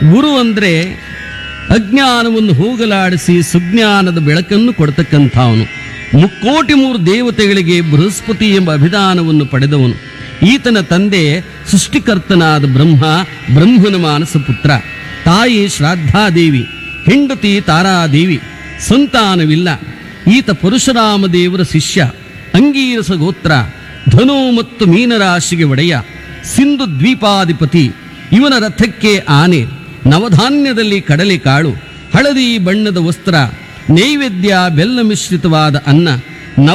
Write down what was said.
ಗುರು ಅಂದರೆ ಅಜ್ಞಾನವನ್ನು ಹೋಗಲಾಡಿಸಿ ಸುಜ್ಞಾನದ ಬೆಳಕನ್ನು ಕೊಡ್ತಕ್ಕಂಥವನು ಮುಕ್ಕೋಟಿ ಮೂರು ದೇವತೆಗಳಿಗೆ ಬೃಹಸ್ಪತಿ ಎಂಬ ಅಭಿಧಾನವನ್ನು ಪಡೆದವನು ಈತನ ತಂದೆ ಸೃಷ್ಟಿಕರ್ತನಾದ ಬ್ರಹ್ಮ ಬ್ರಹ್ಮನ ಮಾನಸ ಪುತ್ರ ತಾಯಿ ಶ್ರಾದ್ದಾದೇವಿ ಹೆಂಡತಿ ತಾರಾದೇವಿ ಸಂತಾನವಿಲ್ಲ ಈತ ಪರಶುರಾಮ ದೇವರ ಶಿಷ್ಯ ಅಂಗೀರಸ ಗೋತ್ರ ಧನು ಮತ್ತು ಮೀನರಾಶಿಗೆ ಒಡೆಯ ಸಿಂಧು ದ್ವೀಪಾಧಿಪತಿ ಇವನ ರಥಕ್ಕೆ ಆನೆ ನವಧಾನ್ಯದಲ್ಲಿ ಕಡಲೆ ಕಾಳು ಹಳದಿ ಬಣ್ಣದ ವಸ್ತ್ರ ನೈವೇದ್ಯ ಬೆಲ್ಲ ಮಿಶ್ರಿತವಾದ ಅನ್ನ